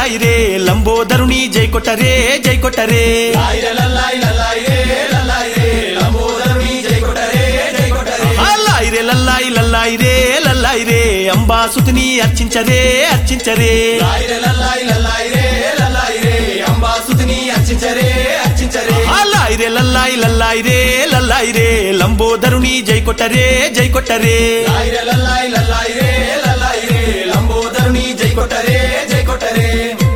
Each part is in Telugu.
లల్లాయి రే లంబోదరుని జై కొట్టరే జై కొట్టరే లాయిరే లల్లాయి లల్లాయిరే లల్లాయిరే లంబోదరుని జై కొట్టరే జై కొట్టరే లల్లాయి రే లల్లాయి లల్లాయి రే లల్లాయి రే అంబాసుతిని అర్చించరే అర్చించరే లాయిరే లల్లాయి లల్లాయిరే లల్లాయిరే అంబాసుతిని అర్చించరే అర్చించరే లల్లాయి రే లల్లాయి లల్లాయి రే లల్లాయి రే లంబోదరుని జై కొట్టరే జై కొట్టరే లాయిరే లల్లాయి లల్లాయిరే లల్లాయిరే లంబోదరుని జై కొట్టరే జై కొట్టరే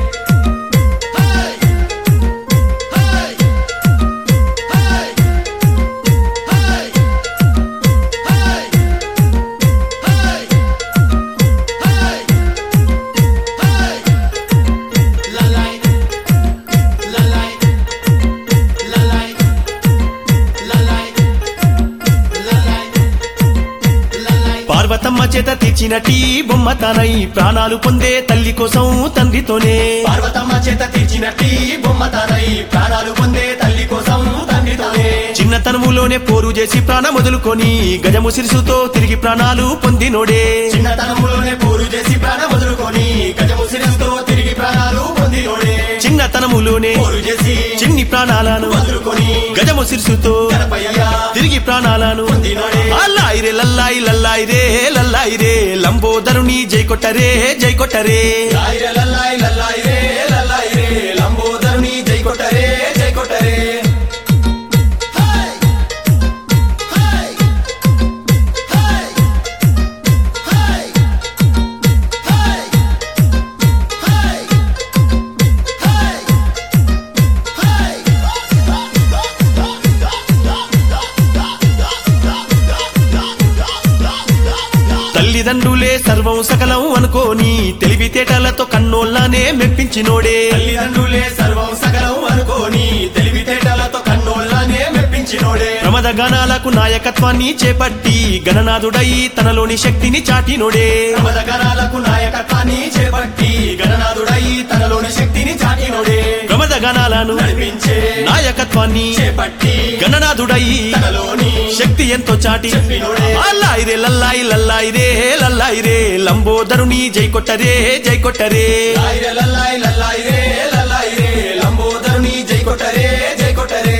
పార్వతమ్మ చేత తీర్చినటి బొమ్మ తనై ప్రాణాలు పొందే తల్లి కోసం తండ్రితోనే పార్వతమ్మ చేత తీర్చినట్టి బొమ్మ తానై ప్రాణాలు పొందే తల్లి కోసం తండ్రితోనే చిన్నతనములోనే పోరు చేసి ప్రాణం వదులుకొని గజము సిరుసుతో తిరిగి ప్రాణాలు పొందినోడే చిన్నతనములోనే పోరు చేసి ప్రాణం వదులుకొని గజము శిరస్తో తిరిగి ప్రాణాలు పొందినోడే చిన్నతనములోనే పోరు చేసి చిన్ని ప్రాణాలను వదులుకొని గజము సిరుసుతో గణపయ్యగా తిరిగి ప్రాణాలను పొందినోడే అల్లాయి రే లల్లాయి లల్లాయి రే లల్లాయి రే లంబోదరుని జై కొట్టరే జై కొట్టరే లాయిరే లల్లాయి లల్లాయి రే లల్లాయి రే లంబోదరుని జై కొట్టరే జై కొట్టరే తల్లిదండ్రులే సర్వం సకలం అనుకోని తెలివితేటలతో కన్నోళ్ళనే మెప్పించినోడే తల్లిదండ్రులే సర్వం సకలం అనుకోని తెలివితేటలతో కన్నోళ్ళనే మెప్పించినోడే ప్రమద గణాలకు నాయకత్వాన్ని చేపట్టి గణనాథుడై తనలోని శక్తిని చాటినోడే ప్రమద గణాలకు నాయకత్వాన్ని చేపట్టి గణనాథుడై తనలోని శక్తిని చాటినోడే ప్రమద గణాలను నడిపించే నాయకత్వాన్ని చేపట్టి గణనాథుడై తనలోని శక్తి ఎంతో చాటి చెప్పినోడే. అల్లాయి రే లల్లాయి లల్లాయి రే లల్లాయి రే లంబోదరుని జై కొట్టరే జై కొట్టరే లాయిరే లల్లాయి లల్లాయి రే లల్లాయి రే లంబోదరుని జై కొట్టరే జై కొట్టరే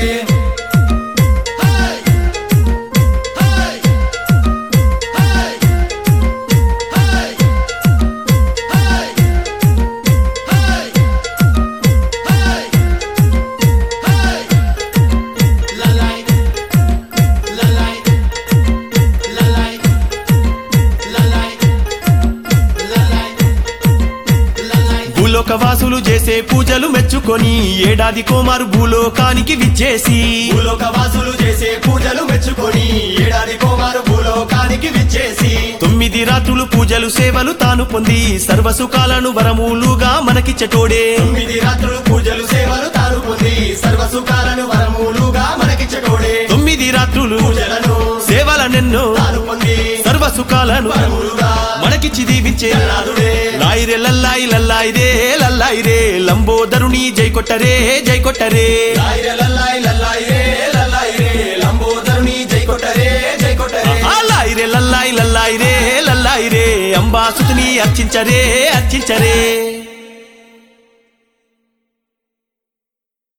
భూలోక వాసులు చేసే పూజలు మెచ్చుకొని ఏడాది కోమారు భూలోకానికి విచ్చేసి భూలోక వాసులు చేసే పూజలు మెచ్చుకొని ఏడాది కోమారు భూలోకానికి విచ్చేసి తొమ్మిది రాత్రులు పూజలు సేవలు తాను పొంది సర్వసుఖాలను వరములుగా మనకిచ్చటోడే తొమ్మిది రాత్రులు పూజలు సేవలు తాను పొంది సర్వ సుఖాలను వరములుగా మనకిచ్చటోడే తొమ్మిది రాత్రులు పూజలను సేవలనెన్నో తాను పొంది సర్వ సుఖాలను వరములుగా మనకిచ్చి దీవించే గణనాథుడే లాయి రే లల్లాయి లల్లాయి రే లల్లాయి రే లంబోదరుని జై కొట్టరే జై కొట్టరే లాయిరే లల్లాయి లల్లాయి రే లల్లాయి రే లంబోదరుని జై కొట్టరే జై కొట్టరే ఆ లాయి రే లల్లాయి లల్లాయి రే లల్లాయి రే అంబాసుతిని అర్చించరే అర్చించరే